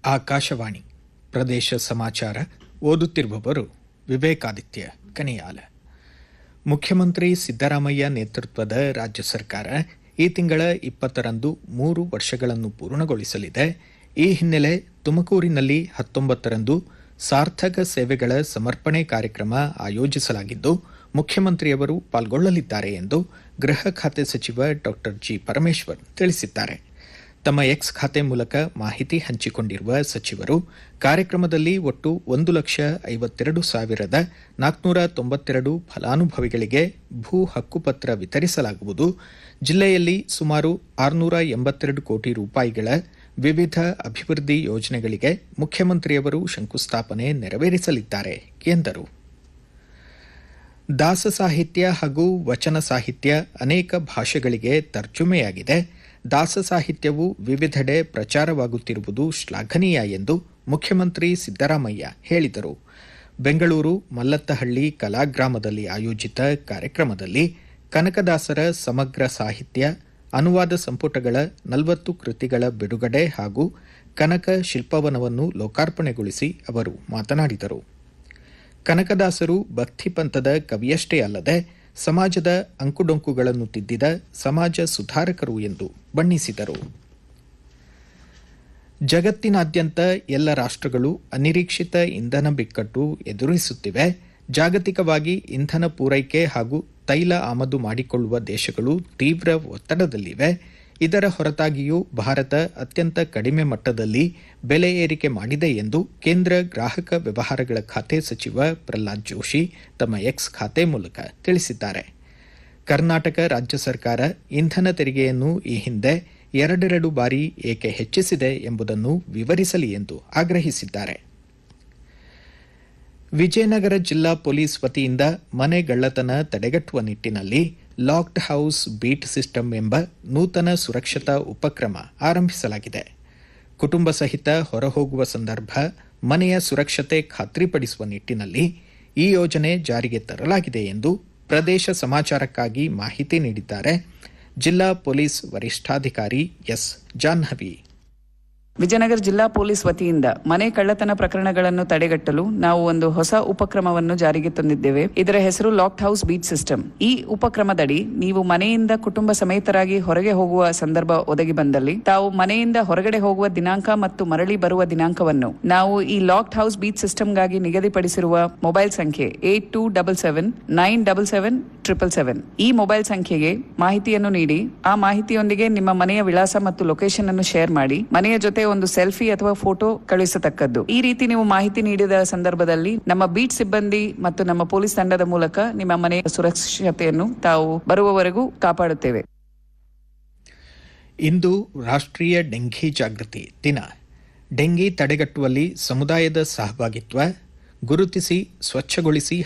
ಆಕಾಶವಾಣಿ ಪ್ರದೇಶ ಸಮಾಚಾರ ಓದುತ್ತಿರುವವರು ವಿವೇಕಾದಿತ್ಯ ಕನಿಯಾಲ ಮುಖ್ಯಮಂತ್ರಿ ಸಿದ್ದರಾಮಯ್ಯ ನೇತೃತ್ವದ ರಾಜ್ಯ ಸರ್ಕಾರ ಈ ತಿಂಗಳ ಇಪ್ಪತ್ತರಂದು ಮೂರು ವರ್ಷಗಳನ್ನು ಪೂರ್ಣಗೊಳಿಸಲಿದೆ ಈ ಹಿನ್ನೆಲೆ ತುಮಕೂರಿನಲ್ಲಿ ಹತ್ತೊಂಬತ್ತರಂದು ಸಾರ್ಥಕ ಸೇವೆಗಳ ಸಮರ್ಪಣೆ ಕಾರ್ಯಕ್ರಮ ಆಯೋಜಿಸಲಾಗಿದ್ದು ಮುಖ್ಯಮಂತ್ರಿಯವರು ಪಾಲ್ಗೊಳ್ಳಲಿದ್ದಾರೆ ಎಂದು ಗೃಹ ಖಾತೆ ಸಚಿವ ಡಾ ಜಿ ಪರಮೇಶ್ವರ್ ತಿಳಿಸಿದ್ದಾರೆ ತಮ್ಮ ಎಕ್ಸ್ ಖಾತೆ ಮೂಲಕ ಮಾಹಿತಿ ಹಂಚಿಕೊಂಡಿರುವ ಸಚಿವರು ಕಾರ್ಯಕ್ರಮದಲ್ಲಿ ಒಟ್ಟು ಒಂದು ಲಕ್ಷ ಐವತ್ತೆರಡು ಸಾವಿರದ ನಾಲ್ಕುನೂರ ತೊಂಬತ್ತೆರಡು ಫಲಾನುಭವಿಗಳಿಗೆ ಭೂ ಹಕ್ಕುಪತ್ರ ವಿತರಿಸಲಾಗುವುದು ಜಿಲ್ಲೆಯಲ್ಲಿ ಸುಮಾರು ಆರುನೂರ ಎಂಬತ್ತೆರಡು ಕೋಟಿ ರೂಪಾಯಿಗಳ ವಿವಿಧ ಅಭಿವೃದ್ಧಿ ಯೋಜನೆಗಳಿಗೆ ಮುಖ್ಯಮಂತ್ರಿಯವರು ಶಂಕುಸ್ಥಾಪನೆ ನೆರವೇರಿಸಲಿದ್ದಾರೆ ಎಂದರು ದಾಸ ಸಾಹಿತ್ಯ ಹಾಗೂ ವಚನ ಸಾಹಿತ್ಯ ಅನೇಕ ಭಾಷೆಗಳಿಗೆ ತರ್ಜುಮೆಯಾಗಿದೆ ದಾಸ ಸಾಹಿತ್ಯವು ವಿವಿಧೆಡೆ ಪ್ರಚಾರವಾಗುತ್ತಿರುವುದು ಶ್ಲಾಘನೀಯ ಎಂದು ಮುಖ್ಯಮಂತ್ರಿ ಸಿದ್ದರಾಮಯ್ಯ ಹೇಳಿದರು ಬೆಂಗಳೂರು ಮಲ್ಲತ್ತಹಳ್ಳಿ ಕಲಾಗ್ರಾಮದಲ್ಲಿ ಆಯೋಜಿತ ಕಾರ್ಯಕ್ರಮದಲ್ಲಿ ಕನಕದಾಸರ ಸಮಗ್ರ ಸಾಹಿತ್ಯ ಅನುವಾದ ಸಂಪುಟಗಳ ನಲವತ್ತು ಕೃತಿಗಳ ಬಿಡುಗಡೆ ಹಾಗೂ ಕನಕ ಶಿಲ್ಪವನವನ್ನು ಲೋಕಾರ್ಪಣೆಗೊಳಿಸಿ ಅವರು ಮಾತನಾಡಿದರು ಕನಕದಾಸರು ಭಕ್ತಿ ಪಂಥದ ಕವಿಯಷ್ಟೇ ಅಲ್ಲದೆ ಸಮಾಜದ ಅಂಕುಡೊಂಕುಗಳನ್ನು ತಿದ್ದಿದ ಸಮಾಜ ಸುಧಾರಕರು ಎಂದು ಬಣ್ಣಿಸಿದರು ಜಗತ್ತಿನಾದ್ಯಂತ ಎಲ್ಲ ರಾಷ್ಟ್ರಗಳು ಅನಿರೀಕ್ಷಿತ ಇಂಧನ ಬಿಕ್ಕಟ್ಟು ಎದುರಿಸುತ್ತಿವೆ ಜಾಗತಿಕವಾಗಿ ಇಂಧನ ಪೂರೈಕೆ ಹಾಗೂ ತೈಲ ಆಮದು ಮಾಡಿಕೊಳ್ಳುವ ದೇಶಗಳು ತೀವ್ರ ಒತ್ತಡದಲ್ಲಿವೆ ಇದರ ಹೊರತಾಗಿಯೂ ಭಾರತ ಅತ್ಯಂತ ಕಡಿಮೆ ಮಟ್ಟದಲ್ಲಿ ಬೆಲೆ ಏರಿಕೆ ಮಾಡಿದೆ ಎಂದು ಕೇಂದ್ರ ಗ್ರಾಹಕ ವ್ಯವಹಾರಗಳ ಖಾತೆ ಸಚಿವ ಪ್ರಹ್ಲಾದ್ ಜೋಶಿ ತಮ್ಮ ಎಕ್ಸ್ ಖಾತೆ ಮೂಲಕ ತಿಳಿಸಿದ್ದಾರೆ ಕರ್ನಾಟಕ ರಾಜ್ಯ ಸರ್ಕಾರ ಇಂಧನ ತೆರಿಗೆಯನ್ನು ಈ ಹಿಂದೆ ಎರಡೆರಡು ಬಾರಿ ಏಕೆ ಹೆಚ್ಚಿಸಿದೆ ಎಂಬುದನ್ನು ವಿವರಿಸಲಿ ಎಂದು ಆಗ್ರಹಿಸಿದ್ದಾರೆ ವಿಜಯನಗರ ಜಿಲ್ಲಾ ಪೊಲೀಸ್ ವತಿಯಿಂದ ಮನೆಗಳ್ಳತನ ತಡೆಗಟ್ಟುವ ನಿಟ್ಟಿನಲ್ಲಿ ಲಾಕ್ಡ್ ಹೌಸ್ ಬೀಟ್ ಸಿಸ್ಟಮ್ ಎಂಬ ನೂತನ ಸುರಕ್ಷತಾ ಉಪಕ್ರಮ ಆರಂಭಿಸಲಾಗಿದೆ ಕುಟುಂಬ ಸಹಿತ ಹೊರಹೋಗುವ ಸಂದರ್ಭ ಮನೆಯ ಸುರಕ್ಷತೆ ಖಾತ್ರಿಪಡಿಸುವ ನಿಟ್ಟಿನಲ್ಲಿ ಈ ಯೋಜನೆ ಜಾರಿಗೆ ತರಲಾಗಿದೆ ಎಂದು ಪ್ರದೇಶ ಸಮಾಚಾರಕ್ಕಾಗಿ ಮಾಹಿತಿ ನೀಡಿದ್ದಾರೆ ಜಿಲ್ಲಾ ಪೊಲೀಸ್ ವರಿಷ್ಠಾಧಿಕಾರಿ ಎಸ್ ಜಾಹ್ನವಿ ವಿಜಯನಗರ ಜಿಲ್ಲಾ ಪೊಲೀಸ್ ವತಿಯಿಂದ ಮನೆ ಕಳ್ಳತನ ಪ್ರಕರಣಗಳನ್ನು ತಡೆಗಟ್ಟಲು ನಾವು ಒಂದು ಹೊಸ ಉಪಕ್ರಮವನ್ನು ಜಾರಿಗೆ ತಂದಿದ್ದೇವೆ ಇದರ ಹೆಸರು ಲಾಕ್ಡ್ ಹೌಸ್ ಬೀಟ್ ಸಿಸ್ಟಮ್ ಈ ಉಪಕ್ರಮದಡಿ ನೀವು ಮನೆಯಿಂದ ಕುಟುಂಬ ಸಮೇತರಾಗಿ ಹೊರಗೆ ಹೋಗುವ ಸಂದರ್ಭ ಒದಗಿ ಬಂದಲ್ಲಿ ತಾವು ಮನೆಯಿಂದ ಹೊರಗಡೆ ಹೋಗುವ ದಿನಾಂಕ ಮತ್ತು ಮರಳಿ ಬರುವ ದಿನಾಂಕವನ್ನು ನಾವು ಈ ಲಾಕ್ಡ್ ಹೌಸ್ ಬೀಟ್ ಸಿಸ್ಟಮ್ಗಾಗಿ ನಿಗದಿಪಡಿಸಿರುವ ಮೊಬೈಲ್ ಸಂಖ್ಯೆ eight two double seven nine double seven triple seven ಈ ಮೊಬೈಲ್ ಸಂಖ್ಯೆಗೆ ಮಾಹಿತಿಯನ್ನು ನೀಡಿ ಆ ಮಾಹಿತಿಯೊಂದಿಗೆ ನಿಮ್ಮ ಮನೆಯ ವಿಳಾಸ ಮತ್ತು ಲೊಕೇಶನ್ ಅನ್ನು ಶೇರ್ ಮಾಡಿ ಮನೆಯ ಜೊತೆ ಒಂದು ಸೆಲ್ಫಿ ಅಥವಾ ಫೋಟೋ ಕಳುಹಿಸತಕ್ಕದ್ದು ಈ ರೀತಿ ನೀವು ಮಾಹಿತಿ ನೀಡಿದ ಸಂದರ್ಭದಲ್ಲಿ ನಮ್ಮ ಬೀಟ್ ಸಿಬ್ಬಂದಿ ಮತ್ತು ನಮ್ಮ ಪೊಲೀಸ್ ತಂಡದ ಮೂಲಕ ನಿಮ್ಮ ಮನೆಯ ಸುರಕ್ಷತೆಯನ್ನು ತಾವು ಬರುವವರೆಗೂ ಕಾಪಾಡುತ್ತೇವೆ ಇಂದು ರಾಷ್ಟ್ರೀಯ ಡೆಂಘಿ ಜಾಗೃತಿ ದಿನ ಡೆಂಗಿ ತಡೆಗಟ್ಟುವಲ್ಲಿ ಸಮುದಾಯದ ಸಹಭಾಗಿತ್ವ ಗುರುತಿಸಿ ಸ್ವಚ್ಛಗೊಳಿಸಿ